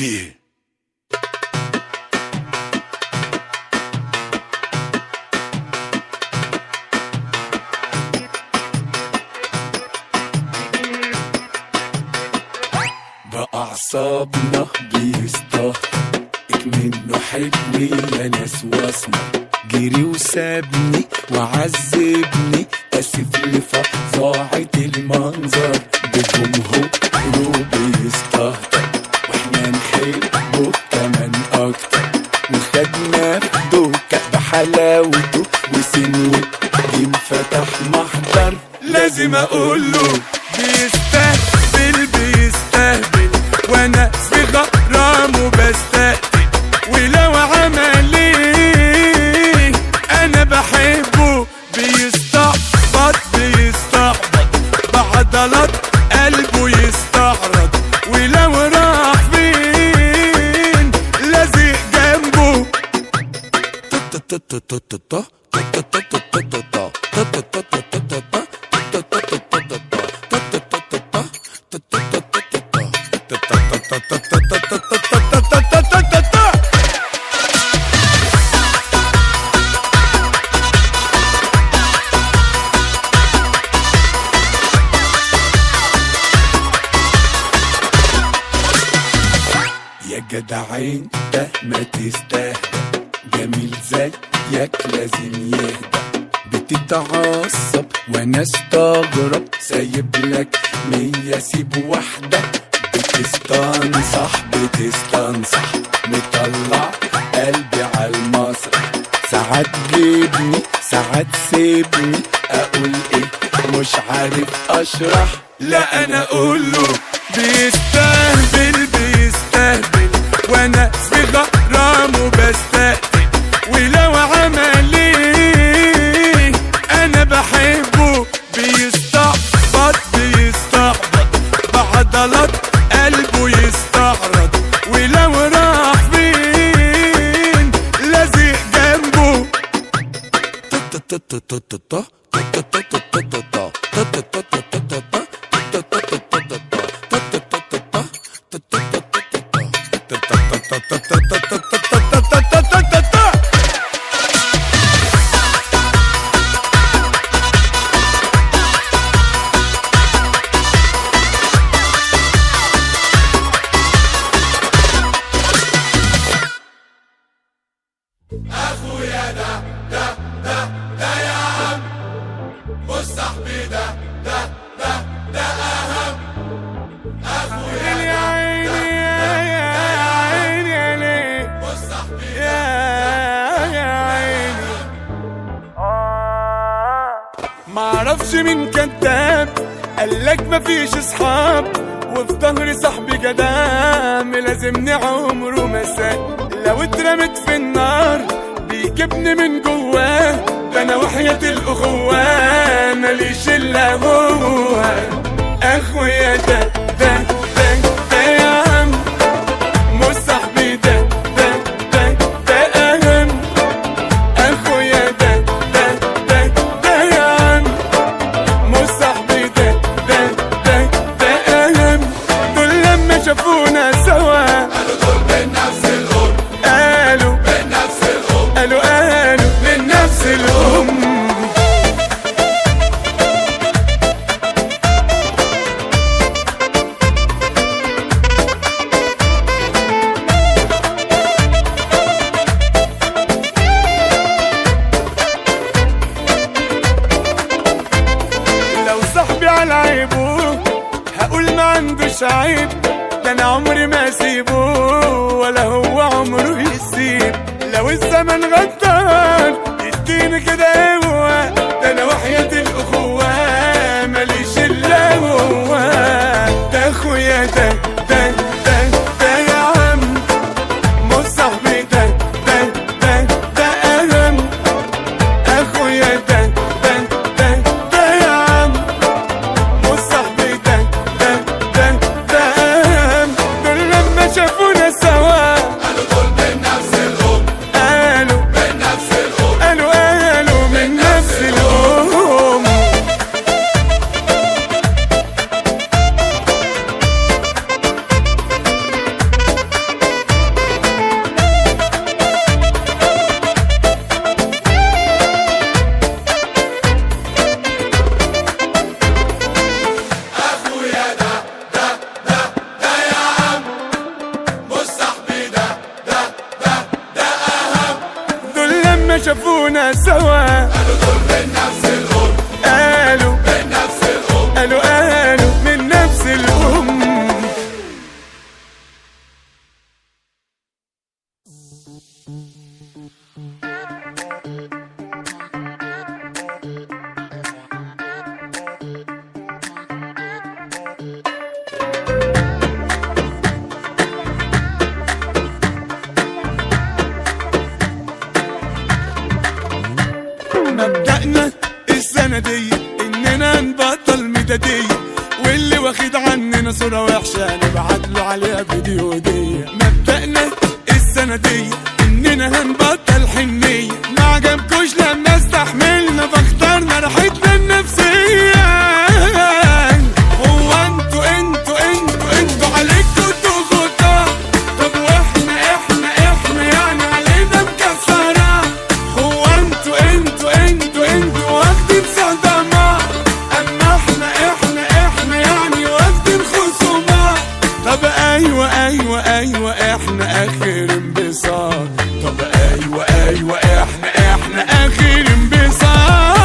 Yeah. بأعصابنا بيستهتك منه حلمي يا ناس واسمع جري وسابني وعذبني اسف لفظاعة المنظر بجمهوره بيستهتر واحنا نحبه كمان اكتر وخدنا دوكة بحلاوته وسنوة جيم فتح محضر لازم اقوله بيستهبل بيستهبل وانا في غرامه بستقتل ولو عمل ايه انا بحبه بيستعبط بيستعبط بعضلات قلبه يستعرض ولو راح فين لازق جنبه يا جدعين ده ما تستاهل جميل زيك لازم يهدى بتتعصب وانا استغرب سايب لك مية سيب واحدة بتستنصح بتستنصح مطلع قلبي على المسرح ساعات جيبني ساعات سيبني اقول ايه مش عارف اشرح لا انا اقوله بيستهبل بيستهبل وانا في غرامه بستقتل ولو عمل ايه انا بحبه بيستعبط بيستعبط بعضلات قلبه يستعرض ولو راح فين لازق جنبه يا عيني يا عيني يا ليه يا يا عيني معرفش مين كذاب قالك مفيش اصحاب وفي ظهري صاحبي جدام لازمني عمره ما ساب لو اترمت في النار بيجيبني من جواه ده انا وحياة الاخوة ماليش الا هو اخويا ده ده ده ده يا عم مش صاحبي ده ده ده ده اهم اخويا ده ده ده ده يا عم مش صاحبي ده ده ده ده اهم دول لما شافونا سوا قالوا دول من نفس الام قالوا من نفس الام قالوا قالوا من نفس الام لو صاحبي على عيبه هقول ما عندوش عيب ده انا عمري ما اسيبه ولا هو عمره يسيب لو الزمن غدار يديني كده هو ده انا وحياة الاخوة ماليش الا هو ده اخويا ده ده ده ده يا عم مش صاحبي ده ده ده ده اهم اخويا ده ده ده ده يا عم مش صاحبي ده ده ده ده اهم دول لما شافونا سوا قالوا دول من نفس الام قالوا من نفس الام قالوا قالوا من شافونا سوا قالوا دول من نفس الأم قالوا من نفس الأم قالوا قالوا من نفس الأم مبدأنا السنة دي إننا نبطل مدادية واللي واخد عننا صورة وحشة نبعت له عليها فيديو هدية مبدأنا السنة دي إننا هنبطل حنية ما عجبكوش لما استحملنا فاخترنا راحتنا النفسية هو انتوا انتوا انتوا انتوا عليكوا ضغوطات طب واحنا احنا احنا يعني علينا مكسرة هو انتوا انتوا انتوا انتوا واخدين صدمات اما احنا احنا احنا يعني واخدين خصومات طب ايوه ايوه ايوه احنا اخر انبساط طب ايوه ايوه احنا احنا اخر انبساط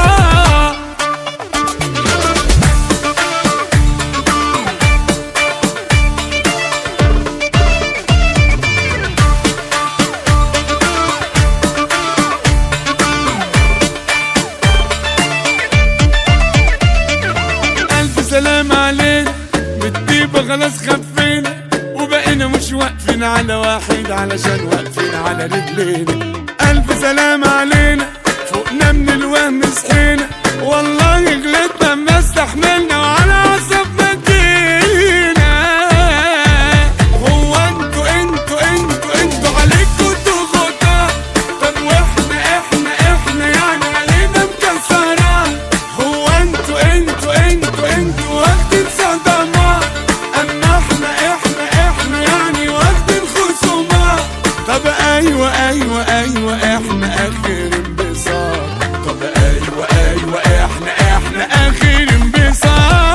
ألف سلام علينا بالطيبة خلاص خفينا وبقينا مش واقفين على واحد علشان واقفين على رجلينا ألف سلام علينا فوقنا من الوهم صحينا والله غلطنا ما استحملنا وعلى عصبنا جينا هو انتوا انتوا انتوا انتوا عليكوا ضغوطات طب واحنا احنا احنا يعني علينا مكسرات هو انتوا انتوا انتوا انتوا واخدين صدمات اما احنا احنا احنا يعني واخدين خصومات طب ايوه ايوه ايوه احنا اخر انبساط طب ايوه ايوه احنا احنا اخر انبساط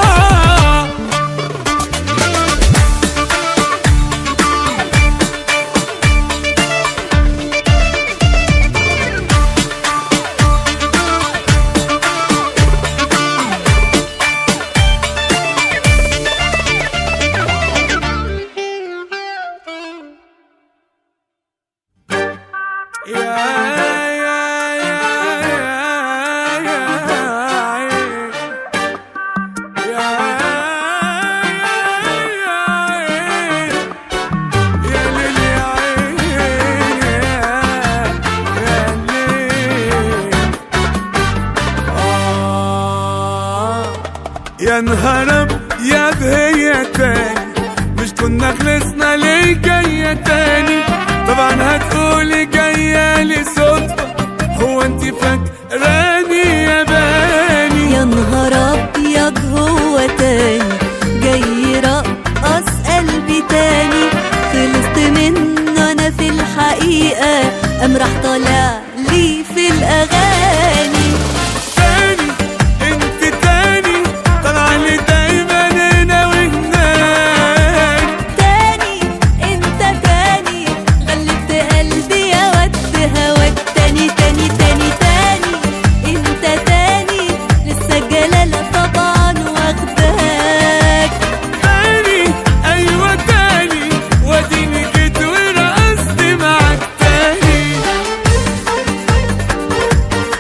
يا يا يا يا يا يا ليل يا عين يا ليل آه يا نهار يا هي تاني مش كنا خلصنا ليه جاية تاني طبعا هتقولي جاية لي صدفة هو انت فاكراني يا باني يا نهار ابيض هو تاني جاي يرقص قلبي تاني خلصت منه انا في الحقيقه قام راح طالع لي في الاغاني تاني انت تاني طالعة لي دايما هنا وهناك تاني انت تاني غلبت قلبي يا ود هواك تاني تاني تاني تاني انت تاني لسه الجلاله طبعا واخداك تاني ايوه تاني واديني جيت ورقصت معاك تاني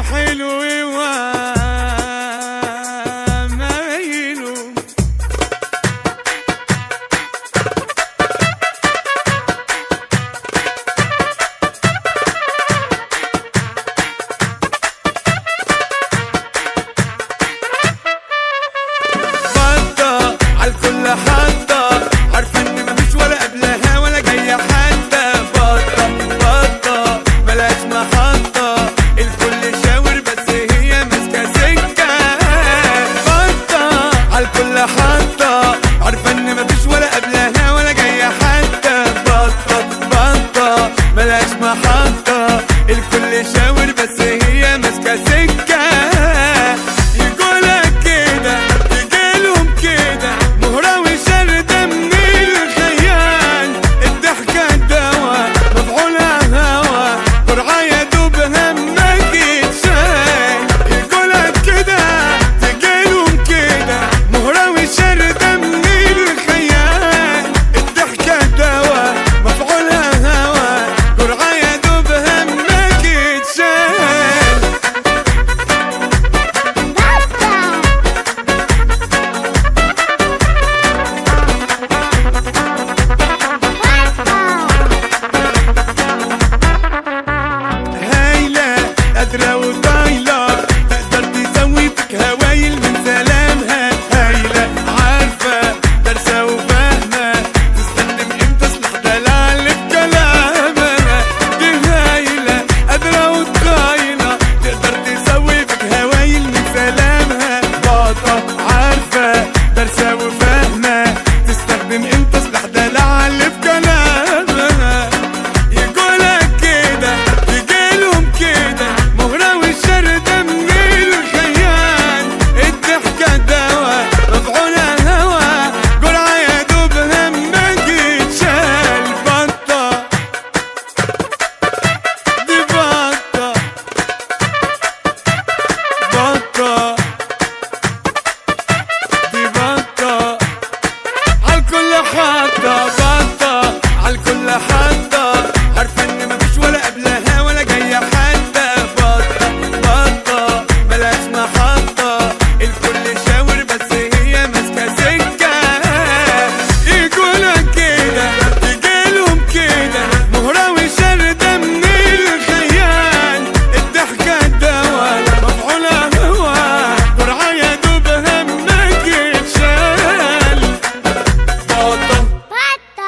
حلو ومايله فضة عالكل حضة عارفة ان مفيش ولا قبلها ولا جاية حتى فضة فضة ملهاش محطة الكل شاور بس هي ماسكة سكة فضة عالكل حضة عارفة ان مفيش ولا قبلها ولا جاية حتى فضة فضة ملهاش محطة الكل شاور بس هي ماسكة سكة يقولك كده تجيلهم كده مهرة وشردة من الخيال الضحكة دوا مفعولها هوا قرعة يا دوب همك يتشال يقولك كده تجيلهم كده مهرة وشردة من الخيال الضحكة دوا مفعولها هوا قرعة يا دوب همك يتشال هايلة قادرة وطايلة